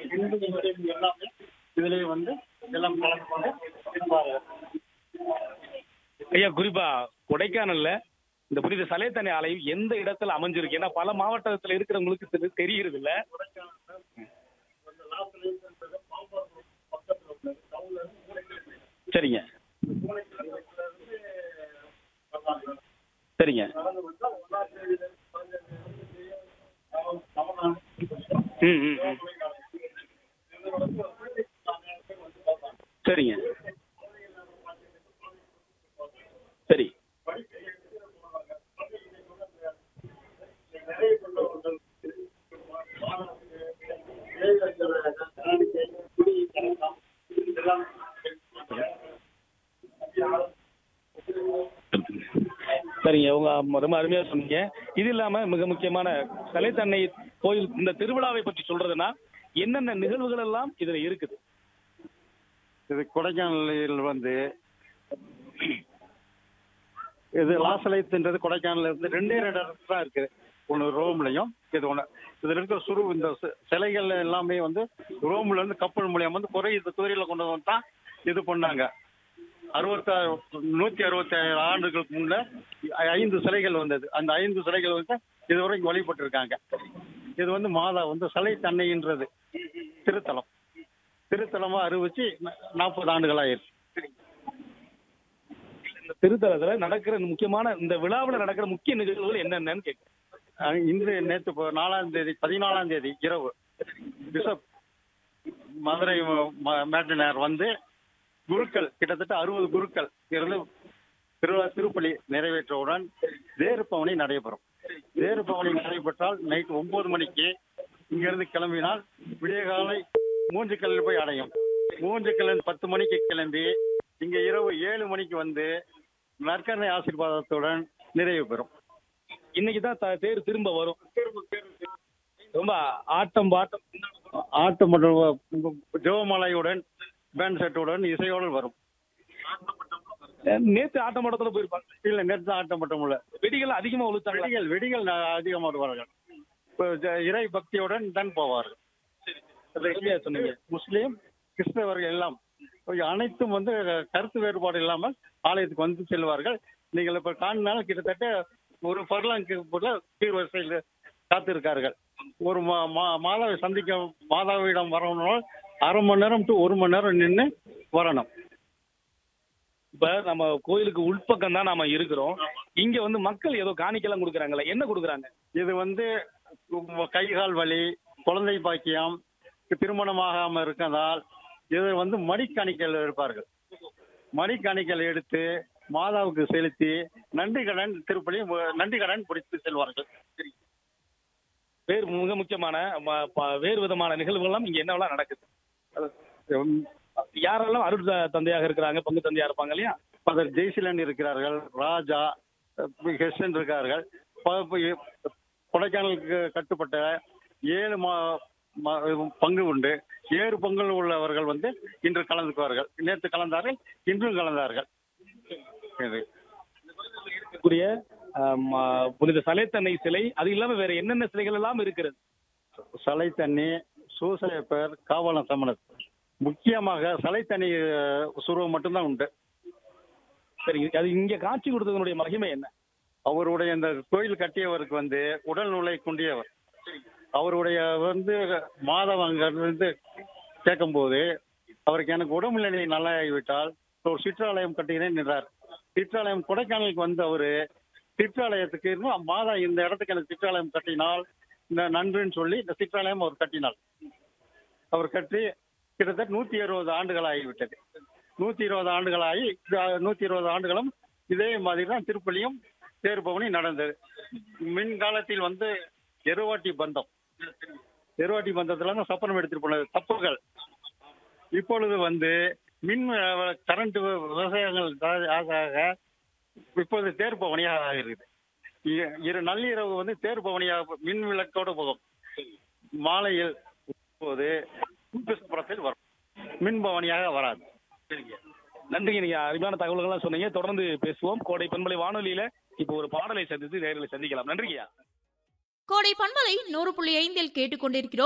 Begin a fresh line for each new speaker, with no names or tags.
இந்து முஸ்லீம் எல்லாமே இதுலயே வந்து எல்லாம் கலந்து கொண்டு இருப்பார்கள்
ஐயா குறிப்பா கொடைக்கானல்ல இந்த புனித சலைத்தண்ணி ஆலயம் எந்த இடத்துல அமைஞ்சிருக்கு ஏன்னா பல மாவட்டத்துல இருக்கிறவங்களுக்கு தெரி- தெரியறது இல்ல
அந்த லாஸ்ட் லைன்ன்றது பாம்பன் பக்கத்துல உள்ளது டவுன்ல இருந்து மூணு கிலோமீட்டர்
சரிங்க
மூணு கிலோமீட்டர்ல இருந்து வந்தாங்க.
சரிங்க
நடந்து வந்தா ஒன்னாம் தேதியில இருந்து பதினஞ்சு தேதி நம்ம- தமிழ்நாடு
ம் ம் ம்.
இது வந்து ஒரு பதினேழு பேர் வந்து பார்ப்பாங்க.
சரிங்க சரி
நிறைய கொண்டவர்கள் குடி கலக்கம் இதெல்லாம்
சரிங்க உங்க அம்மா ரொம்ப அருமையா சொன்னீங்க இது இல்லாம மிக முக்கியமான சலைத்தன்னை கோயில் இந்த திருவிழாவை பற்றி சொல்றதுன்னா என்னென்ன நிகழ்வுகள் எல்லாம் இதுல இருக்குது
இது கொடைக்கானலில் வந்து இது லாசலைத்துன்றது கொடைக்கானல்ல இருந்து ரெண்டே ரெண்டு இடத்துல தான் இருக்குது ஒன்று ரோம்லையும் இது ஒன்று இதில் இருக்கிற சுரு இந்த சி- சிலைகள் எல்லாமே வந்து ரோம்ல இருந்து கப்பல் மூலியம் வந்து குறை இது குதிரையில கொண்டு வந்து தான் இது பண்ணாங்க அறுபத்தாறு நூற்றி அறுபத்தேழு ஆண்டுகளுக்கு முன்ன ஐந்து சிலைகள் வந்தது அந்த ஐந்து சிலைகள் வந்து இதுவரைக்கும் வழிபட்டிருக்காங்க இது வந்து மாதா வந்து சிலை தன்னைன்றது திருத்தலம் திருத்தலமா அறிவிச்சு நாற்பது ஆண்டுகள் ஆயிருக்கு
இந்த திருத்தலத்துல நடக்கிற முக்கியமான இந்த விழாவில் நடக்கிற முக்கிய நிகழ்வுகள் என்னென்னன்னு கேட்க
அஹ் இன்று நேற்று இப்போ நாலாம் தேதி பதினாலாம் தேதி இரவு பிஷப் மதுரை ம- மேட்டினார் வந்து குருக்கள் கிட்டத்தட்ட அறுபது குருக்கள் இருந்து திருவிழா திருப்பலி நிறைவேற்றவுடன் தேர் பவனி நடைபெறும் தேர் பவனி நடைபெற்றால் நைட் ஒன்பது மணிக்கு இங்கிருந்து கிளம்பினால் விடிய காலை மூஞ்சிக்கல்லில் போய் அடையும் மூஞ்சிக்கல்லன் பத்து மணிக்கு கிளம்பி இங்க இரவு ஏழு மணிக்கு வந்து நற்கரணை ஆசீர்வாதத்துடன் நிறைவு பெறும்
இன்னைக்கு தான் த- தேர் திரும்ப வரும் ரொம்ப ஆட்டம் பாட்டம்
ஆட்டம் மற்றும் ஜெவமலையுடன் பேண்ட் செட்டுடன் இசையோடு வரும்
நேத்து ஆட்டம் பாட்டத்துல போயிருப்பாங்க
இல்ல நேற்று ஆட்டம் மட்டும் இல்ல
வெடிகள் அதிகமா உளுத்தாங்க
வெடிகள் வெடிகள் ந- அதிகமாக வருவார்கள் இப்ப ஜ- இறை பக்தியுடன் தான் போவார்கள்
சரியா சொன்னீங்க
முஸ்லீம் கிறிஸ்தவர்கள் எல்லாம் அனைத்தும் வந்து கருத்து வேறுபாடு இல்லாமல் ஆலயத்துக்கு வந்து செல்வார்கள் நீங்கள் இப்ப காணினால் கிட்டத்தட்ட ஒரு பர்லாங்கு போல சீர்வரிசையில் காத்திருக்கார்கள் ஒரு மா- மா- மாதாவை சந்திக்க மாதாவிடம் வரணும்னால் அரை மணி நேரம் டு ஒரு மணி நேரம் நின்று வரணும்
இப்ப நம்ம கோயிலுக்கு உள்பக்கம் தான் நாம இருக்கிறோம் இங்க வந்து மக்கள் ஏதோ காணிக்கெல்லாம் கொடுக்குறாங்கல்ல என்ன கொடுக்குறாங்க
இது வந்து உம் கை கால் வலி குழந்தை பாக்கியம் திருமணமாகாம இருக்கதால் இது வந்து மடிக்கணிக்கல் இருப்பார்கள் மடிக்கணிக்கல் எடுத்து மாதாவுக்கு செலுத்தி நன்றி கடன் திருப்பலி மு- நன்றி கடன் பிடித்து செல்வார்கள்
வேறு மிக முக்கியமான ம- ப- வேறு விதமான நிகழ்வுகள்லாம் இங்க என்னவெல்லாம் நடக்குது
உம்
யாரெல்லாம் அருள் த- தந்தையாக இருக்கிறாங்க பங்கு தந்தையா இருப்பாங்க இல்லையா
ஃபாதர் ஜெய்சிலன் இருக்கிறார்கள் ராஜா ஹெஸ்டன் இருக்கார்கள் ப- ப- கொடைக்கானலுக்கு கட்டுப்பட்ட ஏழு மா மா- பங்கு உண்டு ஏழு பங்குகள் உள்ளவர்கள் வந்து இன்று கலந்துக்குவார்கள் நேற்று கலந்தார்கள் இன்றும் கலந்தார்கள் இது
இருக்கக்கூடிய ஆம், ஆ, புனித சலைத்தன்னை சிலை அது இல்லாம வேற என்னென்ன சிலைகள் எல்லாம் இருக்கிறது
சலை தண்ணி சூசையப்பர் காவலம் சமணர் முக்கியமாக சலை தண்ணி சுருவம் மட்டும்தான் உண்டு
சரி அது இங்க காட்சி கொடுத்ததனுடைய மகிமை என்ன
அவருடைய இந்த கோயில் கட்டியவருக்கு வந்து உடல் நூலை குண்டியவர் அவருடைய வந்து மாதவங்க வந்து கேட்கும்போது அவருக்கு எனக்கு உடம்புநிலை நல்லா ஆகிவிட்டால் ஒரு சிற்றாலயம் கட்டுகிறேன் என்றார் சிற்றாலயம் கொடைக்கானலுக்கு வந்து அவரு சிற்றாலயத்துக்கு இன்னும் மாதா இந்த இடத்துக்கு எனக்கு சிற்றாலயம் கட்டினால் இந்த நன்றுன்னு சொல்லி இந்த சிற்றாலயம் அவர் கட்டினார் அவர் கட்டி கிட்டத்தட்ட நூத்தி இருபது ஆண்டுகள் ஆகிவிட்டது நூத்தி இருபது ஆண்டுகளாகி நூத்தி இருபது ஆண்டுகளும் இதே மாதிரி தான் திருப்பலியும் தேர்பவனி நடந்தது மின் காலத்தில் வந்து எருவாட்டி பந்தம் எருவாட்டி பந்தத்துல தான் சப்பரம் எடுத்துட்டு போனது தப்புகள் இப்பொழுது வந்து மின் கரண்ட் விவசாயங்கள் ஆக ஆக இப்பொழுது தேர்பவனியாக ஆகிறது இ- இரு நள்ளிரவு வந்து தேர்பவனியாக மின் விளக்கோடு போகும் மாலையில் போது புறத்தில் வரும் மின் பவனியாக வராது
நன்றிங்க நீங்க அருமையான தகவல்கள்லாம் சொன்னீங்க தொடர்ந்து பேசுவோம் கோடை பண்பலை வானொலியில இப்போ ஒரு பாடலை சந்தித்து நேரில் சந்திக்கலாம் நன்றிங்கய்யா
கோடை பண்பலை நூறு புள்ளி ஐந்தில் கேட்டுக்கொண்டிருக்கிறோம்